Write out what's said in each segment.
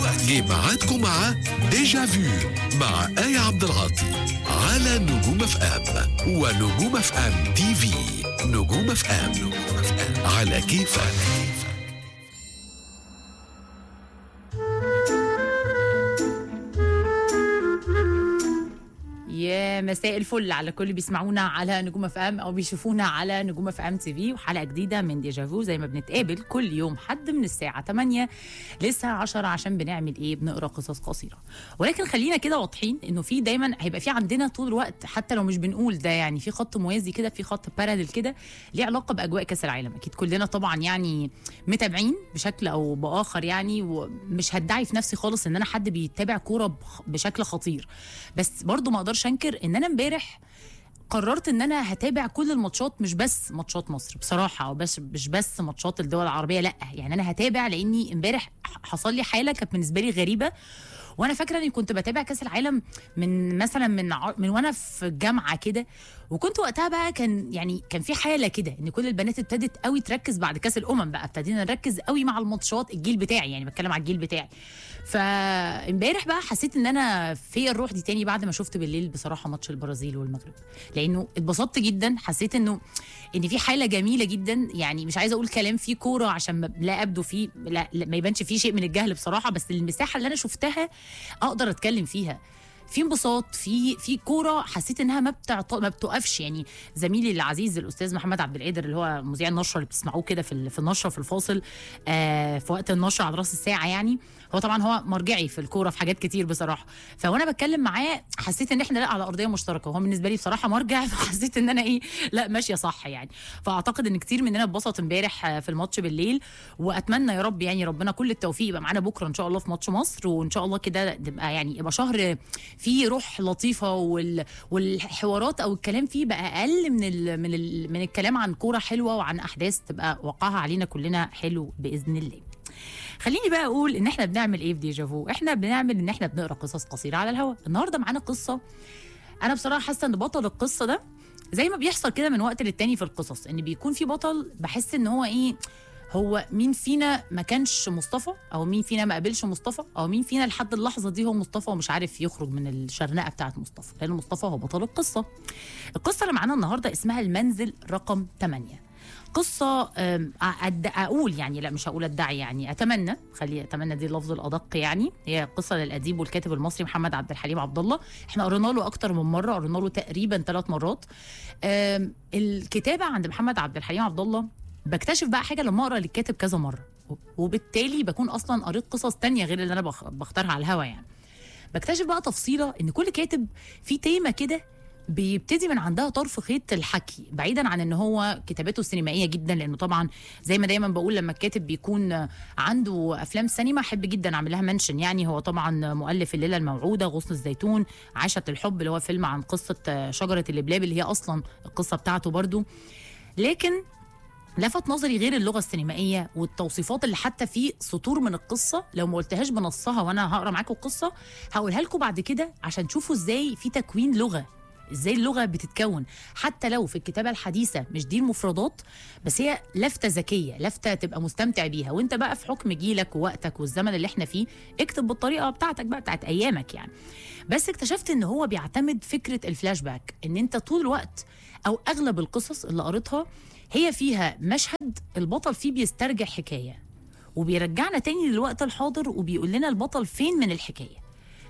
جه ميعادكم مع ديجا فيو مع آية عبد العاطي على نجوم اف ام ونجوم اف ام تي في نجوم اف ام على كيفك يا مساء الفل على كل اللي بيسمعونا على نجوم اف ام او بيشوفونا على نجوم اف ام تي في وحلقه جديده من ديجافو زي ما بنتقابل كل يوم حد من الساعه 8 للساعه 10 عشان بنعمل ايه بنقرا قصص قصيره ولكن خلينا كده واضحين انه في دايما هيبقى في عندنا طول الوقت حتى لو مش بنقول ده يعني في خط موازي كده في خط بارالل كده ليه علاقه باجواء كاس العالم اكيد كلنا طبعا يعني متابعين بشكل او باخر يعني ومش هدعي في نفسي خالص ان انا حد بيتابع كوره بخ- بشكل خطير بس برضو ما اقدرش انكر ان انا امبارح قررت ان انا هتابع كل الماتشات مش بس ماتشات مصر بصراحه او بس مش بس ماتشات الدول العربيه لا يعني انا هتابع لاني امبارح حصل لي حاله كانت بالنسبه لي غريبه وانا فاكره اني كنت بتابع كاس العالم من مثلا من ع- من وانا في الجامعه كده وكنت وقتها بقى كان يعني كان في حاله كده ان كل البنات ابتدت قوي تركز بعد كاس الامم بقى ابتدينا نركز قوي مع الماتشات الجيل بتاعي يعني بتكلم على الجيل بتاعي فامبارح بقى حسيت ان انا في الروح دي تاني بعد ما شفت بالليل بصراحه ماتش البرازيل والمغرب لانه اتبسطت جدا حسيت انه ان في حاله جميله جدا يعني مش عايزه اقول كلام فيه كوره عشان ما- لا ابدو فيه لا, لا ما يبانش فيه شيء من الجهل بصراحه بس المساحه اللي انا شفتها اقدر اتكلم فيها في انبساط في في كوره حسيت انها ما بتعط... ما بتوقفش يعني زميلي العزيز الاستاذ محمد عبد القادر اللي هو مذيع النشره اللي بتسمعوه كده في ال- في النشره في الفاصل آه في وقت النشره على راس الساعه يعني هو طبعا هو مرجعي في الكوره في حاجات كتير بصراحه فوانا بتكلم معاه حسيت ان احنا لا على ارضيه مشتركه وهو بالنسبه لي بصراحه مرجع فحسيت ان انا ايه لا ماشيه صح يعني فاعتقد ان كتير مننا اتبسط امبارح آه، في الماتش بالليل واتمنى يا رب يعني ربنا كل التوفيق يبقى معانا بكره ان شاء الله في ماتش مصر وان شاء الله كده تبقى يعني يبقى شهر فيه روح لطيفه وال والحوارات او الكلام فيه بقى اقل من ال من ال من الكلام عن كوره حلوه وعن احداث تبقى وقعها علينا كلنا حلو باذن الله خليني بقى اقول ان احنا بنعمل ايه في ديجافو احنا بنعمل ان احنا بنقرا قصص قصيره على الهواء النهارده معانا قصه انا بصراحه حاسه ان بطل القصه ده زي ما بيحصل كده من وقت للتاني في القصص ان بيكون في بطل بحس ان هو ايه هو مين فينا ما كانش مصطفى او مين فينا ما قابلش مصطفى او مين فينا لحد اللحظه دي هو مصطفى ومش عارف يخرج من الشرنقه بتاعت مصطفى لان مصطفى هو بطل القصه القصه اللي معانا النهارده اسمها المنزل رقم 8 قصة أم، أد... أقول يعني لا مش هقول أدعي يعني أتمنى خلي أتمنى دي اللفظ الأدق يعني هي قصة للأديب والكاتب المصري محمد عبد الحليم عبد الله احنا قرينا له أكتر من مرة قرينا له تقريبا ثلاث مرات أم، الكتابة عند محمد عبد الحليم عبد الله بكتشف بقى حاجة لما أقرأ للكاتب كذا مرة وبالتالي بكون أصلا قريت قصص تانية غير اللي أنا بخ... بختارها على الهوا يعني بكتشف بقى تفصيلة إن كل كاتب في تيمة كده بيبتدي من عندها طرف خيط الحكي بعيدا عن ان هو كتابته سينمائيه جدا لانه طبعا زي ما دايما بقول لما الكاتب بيكون عنده افلام سينما احب جدا اعمل لها منشن يعني هو طبعا مؤلف الليله الموعوده غصن الزيتون عاشة الحب اللي هو فيلم عن قصه شجره اللبلاب اللي هي اصلا القصه بتاعته برضو لكن لفت نظري غير اللغه السينمائيه والتوصيفات اللي حتى في سطور من القصه لو ما قلتهاش بنصها وانا هقرا معاكم القصه هقولها لكم بعد كده عشان تشوفوا ازاي في تكوين لغه ازاي اللغه بتتكون حتى لو في الكتابه الحديثه مش دي المفردات بس هي لفته ذكيه لفته تبقى مستمتع بيها وانت بقى في حكم جيلك ووقتك والزمن اللي احنا فيه اكتب بالطريقه بتاعتك بقى بتاعت ايامك يعني بس اكتشفت ان هو بيعتمد فكره الفلاش باك ان انت طول الوقت او اغلب القصص اللي قريتها هي فيها مشهد البطل فيه بيسترجع حكايه وبيرجعنا تاني للوقت الحاضر وبيقول لنا البطل فين من الحكايه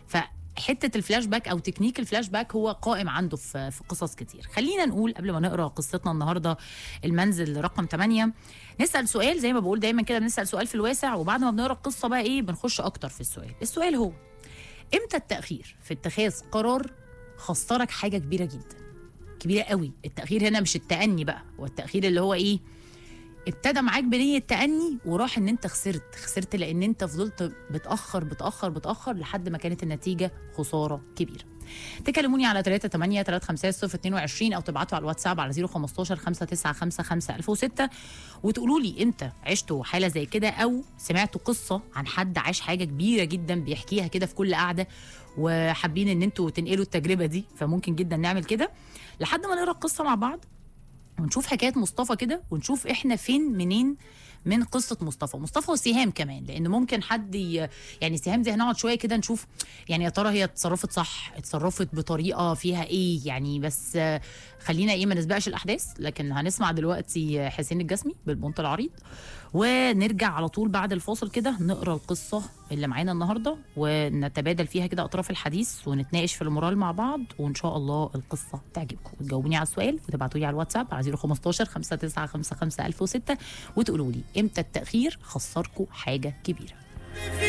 فحته الفلاش باك او تكنيك الفلاش باك هو قائم عنده في في قصص كتير خلينا نقول قبل ما نقرا قصتنا النهارده المنزل رقم 8 نسال سؤال زي ما بقول دايما كده بنسال سؤال في الواسع وبعد ما بنقرا القصه بقى ايه بنخش اكتر في السؤال السؤال هو امتى التاخير في اتخاذ قرار خسرك حاجه كبيره جدا كبيره قوي التاخير هنا مش التاني بقى هو التاخير اللي هو ايه ابتدى معاك بنيه تاني وراح ان انت خسرت خسرت لان انت فضلت بتاخر بتاخر بتاخر لحد ما كانت النتيجه خساره كبيره تكلموني على 3 8 3 5 0 22 او تبعتوا على الواتساب على 015 595 1006 وتقولوا لي امتى عشتوا حاله زي كده او سمعتوا قصه عن حد عاش حاجه كبيره جدا بيحكيها كده في كل قعده وحابين ان انتوا تنقلوا التجربه دي فممكن جدا نعمل كده لحد ما نقرا القصه مع بعض ونشوف حكايه مصطفى كده ونشوف احنا فين منين من قصه مصطفى مصطفى وسهام كمان لان ممكن حد ي... يعني سهام دي هنقعد شويه كده نشوف يعني يا ترى هي اتصرفت صح اتصرفت بطريقه فيها ايه يعني بس آه، خلينا ايه ما نسبقش الاحداث لكن هنسمع دلوقتي حسين الجسمي بالبنط العريض ونرجع على طول بعد الفاصل كده نقرا القصه اللي معانا النهارده ونتبادل فيها كده اطراف الحديث ونتناقش في المورال مع بعض وان شاء الله القصه تعجبكم وتجاوبوني على السؤال وتبعتوا لي على الواتساب على 015 5955 1006 وتقولوا لي امتى التاخير خسركم حاجه كبيره